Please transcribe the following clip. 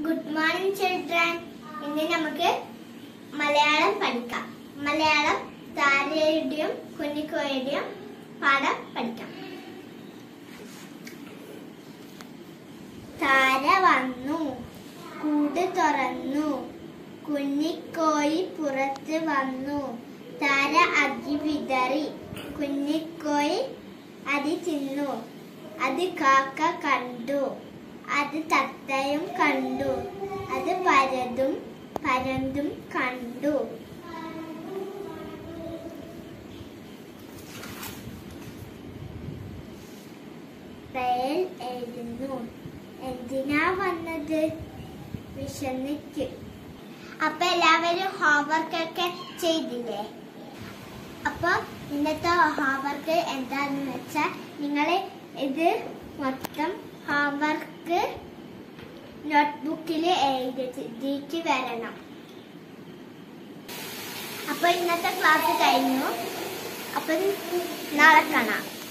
good morning children ഇന്ന് നമുക്ക് മലയാളം പഠിക്കാം മലയാളം താരയുടെയും കുഞ്ഞിക്കോയുടെയും പാഠം പഠിക്കാം താര വന്നു കൂട് തുറന്നു കുഞ്ഞിക്കോയി പുറത്ത് വന്നു താര അതി വിതറി കുഞ്ഞിക്കോയി അതി തിന്നു അത് കാക്ക കണ്ടു അത് തത്തയും കണ്ടു അത് പരതും പരന്തും കണ്ടു റയൽ എഴുതുന്നു എന്തിനാ വന്നത് വിശന്നിക്ക് അപ്പൊ എല്ലാവരും ഹോംവർക്ക് ഒക്കെ ചെയ്തില്ലേ അപ്പൊ ഇന്നത്തെ ഹോംവർക്ക് എന്താന്ന് വെച്ചാൽ നിങ്ങൾ ഇത് മൊത്തം ഹോംവർക്ക് നോട്ട്ബുക്കിൽ എഴുതിയിട്ട് വരണം അപ്പൊ ഇന്നത്തെ ക്ലാസ് കഴിഞ്ഞു അപ്പൊ നാളെ കാണാം